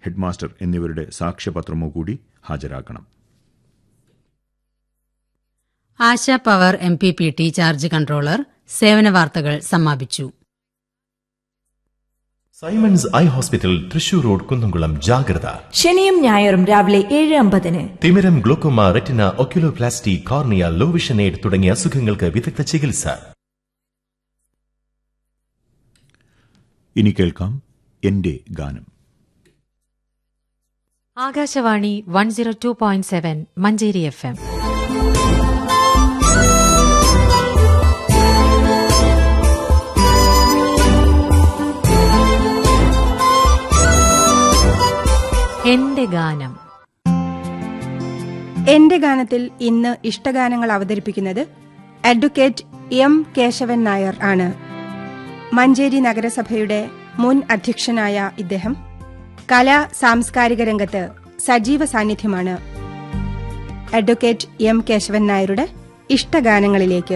headmaster എന്നിവരുടെ സാക്ഷ്യപത്രമോ കൂടി ഹാജരാക്കണം Asha power M P P T charge controller സേവന വാർത്തകൾ സമാപിച്ചു Simons eye hospital Thrissur road Kunnamkulam ജാഗ്രത ശനിയും ഞായറും രാവിലെ ഏഴ് അമ്പതിന് തിമിരം glaucoma retina oculoplasty cornea low vision aid തുടങ്ങിയ അസുഖങ്ങൾക്ക് വിദഗ്ധ ചികിത്സ ഇനി കേൾക്കാം എന്റെ ഗാനം Akashvani one zero two point seven Manjeri F M എന്റെ ഗാനം എന്റെ ഗാനത്തിൽ ഇന്ന് ഇഷ്ടഗാനങ്ങൾ അവതരിപ്പിക്കുന്നത് അഡ്വക്കേറ്റ് എം കേശവൻ നായർ ആണ് മഞ്ചേരി നഗരസഭയുടെ മുൻ അധ്യക്ഷനായ ഇദ്ദേഹം കലാ സാംസ്കാരിക രംഗത്ത് സജീവ സാന്നിധ്യമാണ് അഡ്വക്കേറ്റ് എം കേശവൻ നായരുടെ ഇഷ്ടഗാനങ്ങളിലേക്ക്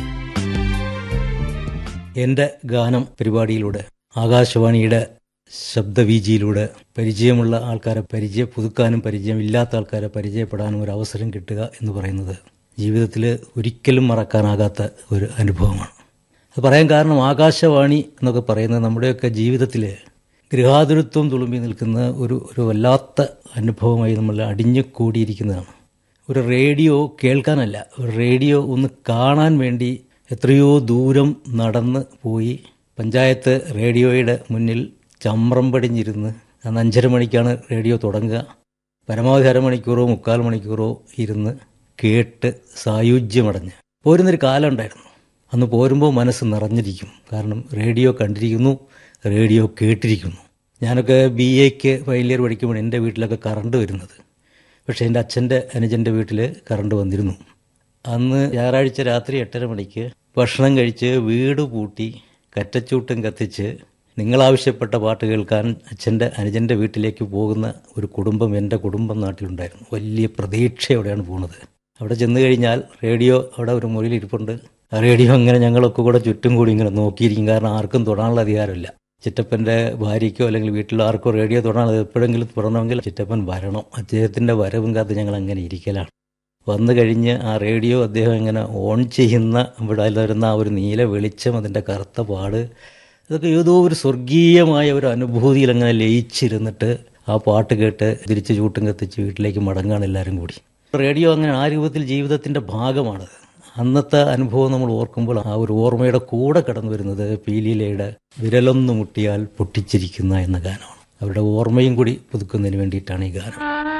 എൻ്റെ ഗാനം പരിപാടിയിലൂടെ ആകാശവാണിയുടെ ശബ്ദവീജിയിലൂടെ പരിചയമുള്ള ആൾക്കാരെ പരിചയ പുതുക്കാനും പരിചയമില്ലാത്ത ആൾക്കാരെ പരിചയപ്പെടാനും ഒരു അവസരം കിട്ടുക എന്ന് പറയുന്നത് ജീവിതത്തിൽ ഒരിക്കലും മറക്കാനാകാത്ത ഒരു അനുഭവമാണ് അത് പറയാൻ കാരണം ആകാശവാണി എന്നൊക്കെ പറയുന്നത് നമ്മുടെയൊക്കെ ജീവിതത്തിൽ ഗൃഹാതുരത്വം തുളുമ്പി നിൽക്കുന്ന ഒരു ഒരു വല്ലാത്ത അനുഭവമായി നമ്മൾ അടിഞ്ഞു കൂടിയിരിക്കുന്നതാണ് ഒരു റേഡിയോ കേൾക്കാനല്ല ഒരു റേഡിയോ ഒന്ന് കാണാൻ വേണ്ടി എത്രയോ ദൂരം നടന്ന് പോയി പഞ്ചായത്ത് റേഡിയോയുടെ മുന്നിൽ ചമ്രം പടിഞ്ഞിരുന്ന് അന്ന് അഞ്ചര മണിക്കാണ് റേഡിയോ തുടങ്ങുക പരമാവധി അരമണിക്കൂറോ മുക്കാൽ മണിക്കൂറോ ഇരുന്ന് കേട്ട് സായുജ്യമടഞ്ഞ് പോരുന്നൊരു കാലം ഉണ്ടായിരുന്നു അന്ന് പോരുമ്പോൾ മനസ്സ് നിറഞ്ഞിരിക്കും കാരണം റേഡിയോ കണ്ടിരിക്കുന്നു റേഡിയോ കേട്ടിരിക്കുന്നു ഞാനൊക്കെ ബി എക്ക് ഫൈനൽ ഇയർ പഠിക്കുമ്പോൾ എൻ്റെ വീട്ടിലൊക്കെ കറണ്ട് വരുന്നത് പക്ഷേ എൻ്റെ അച്ഛൻ്റെ അനുജൻ്റെ വീട്ടിൽ കറണ്ട് വന്നിരുന്നു അന്ന് ഞായറാഴ്ച രാത്രി എട്ടര മണിക്ക് ഭക്ഷണം കഴിച്ച് വീട് പൂട്ടി കറ്റച്ചൂട്ടും കത്തിച്ച് നിങ്ങളാവശ്യപ്പെട്ട പാട്ട് കേൾക്കാൻ അച്ഛൻ്റെ അനുജൻ്റെ വീട്ടിലേക്ക് പോകുന്ന ഒരു കുടുംബം എൻ്റെ കുടുംബം നാട്ടിലുണ്ടായിരുന്നു വലിയ പ്രതീക്ഷയോടെയാണ് പോകുന്നത് അവിടെ ചെന്ന് കഴിഞ്ഞാൽ റേഡിയോ അവിടെ ഒരു മുറിയിൽ ഇരിപ്പുണ്ട് ആ റേഡിയോ അങ്ങനെ ഞങ്ങളൊക്കെ കൂടെ ചുറ്റും കൂടി ഇങ്ങനെ നോക്കിയിരിക്കും കാരണം ആർക്കും തൊടാനുള്ള അധികാരമില്ല ചിറ്റപ്പൻ്റെ ഭാര്യയ്ക്കോ അല്ലെങ്കിൽ വീട്ടിൽ ആർക്കോ റേഡിയോ തൊടാൻ എപ്പോഴെങ്കിലും തുറണമെങ്കിൽ ചിറ്റപ്പൻ വരണം അദ്ദേഹത്തിൻ്റെ വരവും കാത്ത് ഞങ്ങൾ അങ്ങനെ ഇരിക്കലാണ് വന്നു കഴിഞ്ഞ് ആ റേഡിയോ അദ്ദേഹം ഇങ്ങനെ ഓൺ ചെയ്യുന്ന ഇവിടെ വരുന്ന ആ ഒരു നീല വെളിച്ചം അതിൻ്റെ കറുത്ത പാട് ഇതൊക്കെ ഏതോ ഒരു സ്വർഗീയമായ ഒരു അനുഭൂതിയിൽ അങ്ങനെ ലയിച്ചിരുന്നിട്ട് ആ പാട്ട് കേട്ട് തിരിച്ച് ചൂട്ടും കത്തിച്ച് വീട്ടിലേക്ക് മടങ്ങാണ് എല്ലാവരും കൂടി റേഡിയോ അങ്ങനെ ആ രൂപത്തിൽ ജീവിതത്തിൻ്റെ ഭാഗമാണത് അന്നത്തെ അനുഭവം നമ്മൾ ഓർക്കുമ്പോൾ ആ ഒരു ഓർമ്മയുടെ കൂടെ കടന്നു വരുന്നത് പീലിലയുടെ വിരലൊന്നു മുട്ടിയാൽ പൊട്ടിച്ചിരിക്കുന്ന എന്ന ഗാനമാണ് അവരുടെ ഓർമ്മയും കൂടി പുതുക്കുന്നതിന് വേണ്ടിയിട്ടാണ് ഈ ഗാനം